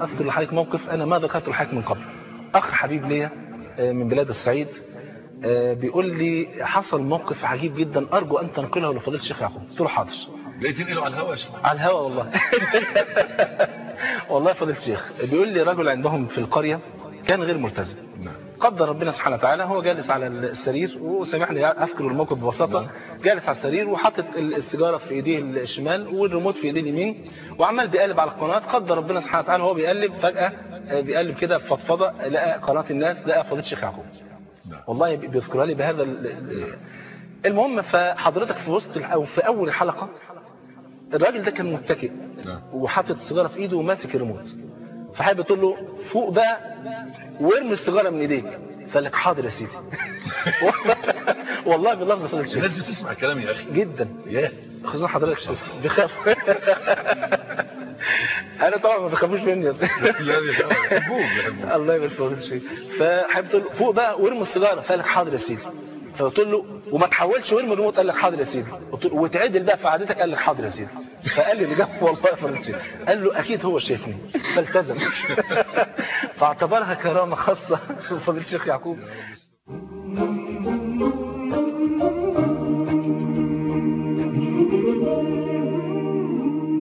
اذكر لحضرتك موقف انا ما ذكرته لحضرتك من قبل اخ حبيب ليا آه، من بلاد الصعيد آه، بيقول لي حصل موقف عجيب جدا ارجو ان تنقله لفضيله الشيخ يعقوب قلت له حاضر بقيت تنقله على الهوا يا شيخ على الهوا والله والله فضيله الشيخ بيقول لي رجل عندهم في القريه كان غير ملتزم نعم قدر ربنا سبحانه وتعالى هو جالس على السرير وسامحني اذكر الموقف ببساطه جالس على السرير وحاطط السيجاره في ايديه الشمال والريموت في ايديه اليمين وعمال بيقلب على القناه قدر ربنا سبحانه وتعالى هو بيقلب فجاه آه، بيقلب كده في فضفضه لقى قناه الناس لقى فضيله الشيخ يعقوب نعم والله بيذكرها لي بهذا ال- ال- المهم فحضرتك في وسط الح- او في اول الحلقه الراجل ده كان متكئ نعم وحاطط السيجاره في ايده وماسك الريموت فحابب تقول له فوق بقى وارمي السيجاره من ايديك فقال لك حاضر يا سيدي والله باللفظ فضل الشيخ الناس بتسمع كلام يا اخي جدا ياه خصوصا حضرتك شيخ بيخاف انا طبعا ما بخافوش مني يا سيدي. لا يحبوك يحبوك الله يبارك فيك شيء فحابب تقول له فوق بقى وارمي السيجاره فقال لك حاضر يا سيدي فقلت له وما تحولش وارمي الريموت قال لك حاضر يا سيدي قلت له وتعدل بقى في عادتك قال لك حاضر يا سيدي فقال لي اللي جنبه والله يا فضيلة الشيخ قال له اكيد هو شايفني فالتزم فاعتبرها كرامه خاصه فضيله الشيخ يعقوب